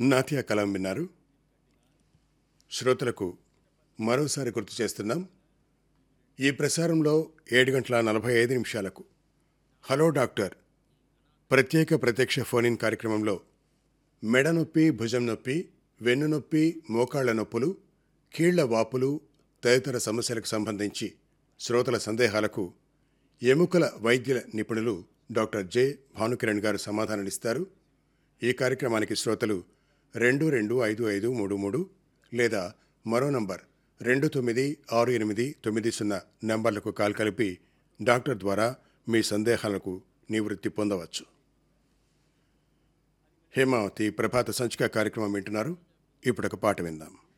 నాట్య కలం విన్నారు శ్రోతలకు మరోసారి గుర్తు చేస్తున్నాం ఈ ప్రసారంలో ఏడు గంటల నలభై ఐదు నిమిషాలకు హలో డాక్టర్ ప్రత్యేక ప్రత్యక్ష ఫోన్ ఇన్ కార్యక్రమంలో మెడ నొప్పి భుజం నొప్పి వెన్ను నొప్పి మోకాళ్ల నొప్పులు కీళ్ల వాపులు తదితర సమస్యలకు సంబంధించి శ్రోతల సందేహాలకు ఎముకల వైద్యుల నిపుణులు డాక్టర్ జె భానుకిరణ్ గారు సమాధానాలిస్తారు ఈ కార్యక్రమానికి శ్రోతలు రెండు రెండు ఐదు ఐదు మూడు మూడు లేదా మరో నంబర్ రెండు తొమ్మిది ఆరు ఎనిమిది తొమ్మిది సున్నా నంబర్లకు కాల్ కలిపి డాక్టర్ ద్వారా మీ సందేహాలకు నివృత్తి పొందవచ్చు హేమావతి ప్రభాత సంచిక కార్యక్రమం వింటున్నారు ఇప్పుడు ఒక పాట విందాం